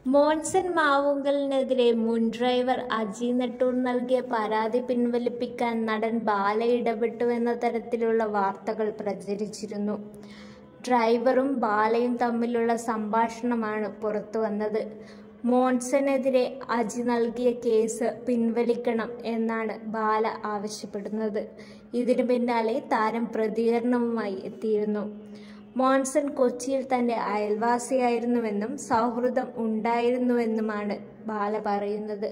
മോൻസൺ മാവുങ്കലിനെതിരെ മുൻ ഡ്രൈവർ അജി നെട്ടൂർ നൽകിയ പരാതി പിൻവലിപ്പിക്കാൻ നടൻ ബാല ഇടപെട്ടുവെന്ന തരത്തിലുള്ള വാർത്തകൾ പ്രചരിച്ചിരുന്നു ഡ്രൈവറും ബാലയും തമ്മിലുള്ള സംഭാഷണമാണ് പുറത്തുവന്നത് മോൺസനെതിരെ അജി നൽകിയ കേസ് പിൻവലിക്കണം എന്നാണ് ബാല ആവശ്യപ്പെടുന്നത് ഇതിനു പിന്നാലെ താരം പ്രതികരണവുമായി എത്തിയിരുന്നു മോൺസൺ കൊച്ചിയിൽ തന്റെ അയൽവാസിയായിരുന്നുവെന്നും സൗഹൃദം ഉണ്ടായിരുന്നുവെന്നുമാണ് ബാല പറയുന്നത്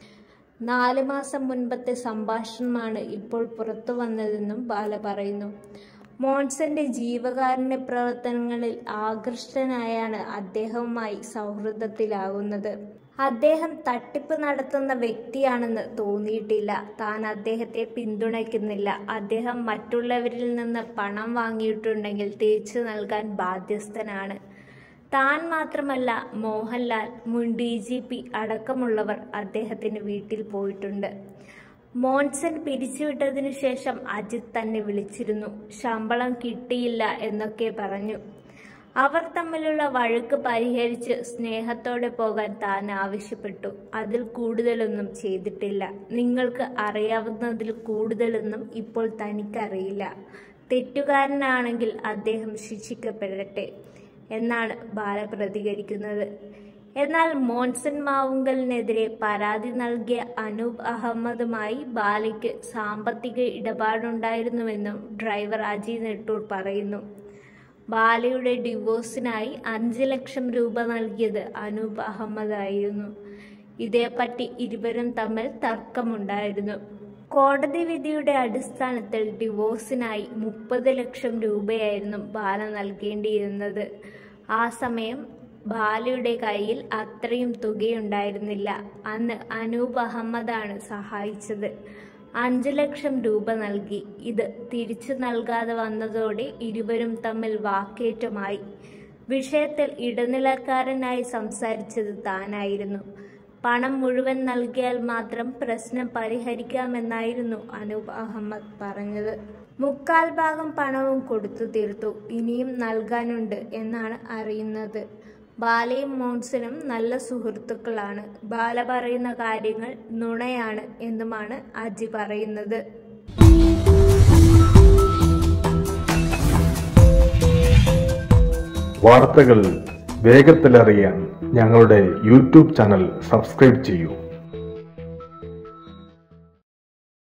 നാല് മാസം മുൻപത്തെ സംഭാഷണമാണ് ഇപ്പോൾ പുറത്തു വന്നതെന്നും ബാല പറയുന്നു മോൺസന്റെ ജീവകാരുണ്യ പ്രവർത്തനങ്ങളിൽ ആകൃഷ്ടനായാണ് അദ്ദേഹവുമായി സൗഹൃദത്തിലാകുന്നത് അദ്ദേഹം തട്ടിപ്പ് നടത്തുന്ന വ്യക്തിയാണെന്ന് തോന്നിയിട്ടില്ല താൻ അദ്ദേഹത്തെ പിന്തുണയ്ക്കുന്നില്ല അദ്ദേഹം മറ്റുള്ളവരിൽ നിന്ന് പണം വാങ്ങിയിട്ടുണ്ടെങ്കിൽ തിരിച്ചു നൽകാൻ ബാധ്യസ്ഥനാണ് താൻ മാത്രമല്ല മോഹൻലാൽ മുൻ ഡി ജി പി അടക്കമുള്ളവർ അദ്ദേഹത്തിന് വീട്ടിൽ പോയിട്ടുണ്ട് മോൻസൺ പിരിച്ചുവിട്ടതിനു ശേഷം അജിത് തന്നെ വിളിച്ചിരുന്നു ശമ്പളം കിട്ടിയില്ല എന്നൊക്കെ പറഞ്ഞു അവർ തമ്മിലുള്ള വഴക്ക് പരിഹരിച്ച് സ്നേഹത്തോടെ പോകാൻ താൻ ആവശ്യപ്പെട്ടു അതിൽ കൂടുതലൊന്നും ചെയ്തിട്ടില്ല നിങ്ങൾക്ക് അറിയാവുന്നതിൽ കൂടുതലൊന്നും ഇപ്പോൾ തനിക്കറിയില്ല തെറ്റുകാരനാണെങ്കിൽ അദ്ദേഹം ശിക്ഷിക്കപ്പെടട്ടെ എന്നാണ് ബാല പ്രതികരിക്കുന്നത് എന്നാൽ മോൻസൺ മാവുങ്കലിനെതിരെ പരാതി നൽകിയ അനൂപ് അഹമ്മദുമായി ബാലയ്ക്ക് സാമ്പത്തിക ഇടപാടുണ്ടായിരുന്നുവെന്നും ഡ്രൈവർ അജി നെട്ടൂർ പറയുന്നു ബാലയുടെ ഡിവോഴ്സിനായി അഞ്ച് ലക്ഷം രൂപ നൽകിയത് അനൂപ് അഹമ്മദ് ആയിരുന്നു ഇതേപ്പറ്റി ഇരുവരും തമ്മിൽ തർക്കമുണ്ടായിരുന്നു കോടതി വിധിയുടെ അടിസ്ഥാനത്തിൽ ഡിവോഴ്സിനായി മുപ്പത് ലക്ഷം രൂപയായിരുന്നു ബാല നൽകേണ്ടിയിരുന്നത് ആ സമയം ബാലയുടെ കയ്യിൽ അത്രയും തുകയുണ്ടായിരുന്നില്ല അന്ന് അനൂപ് അഹമ്മദാണ് സഹായിച്ചത് അഞ്ചു ലക്ഷം രൂപ നൽകി ഇത് തിരിച്ചു നൽകാതെ വന്നതോടെ ഇരുവരും തമ്മിൽ വാക്കേറ്റമായി വിഷയത്തിൽ ഇടനിലക്കാരനായി സംസാരിച്ചത് താനായിരുന്നു പണം മുഴുവൻ നൽകിയാൽ മാത്രം പ്രശ്നം പരിഹരിക്കാമെന്നായിരുന്നു അനൂപ് അഹമ്മദ് പറഞ്ഞത് മുക്കാൽ ഭാഗം പണവും കൊടുത്തു തീർത്തു ഇനിയും നൽകാനുണ്ട് എന്നാണ് അറിയുന്നത് ബാലയും മോൺസനും നല്ല സുഹൃത്തുക്കളാണ് ബാല പറയുന്ന കാര്യങ്ങൾ നുണയാണ് എന്നുമാണ് അജി പറയുന്നത് വാർത്തകൾ വേഗത്തിലറിയാൻ ഞങ്ങളുടെ യൂട്യൂബ് ചാനൽ സബ്സ്ക്രൈബ് ചെയ്യൂ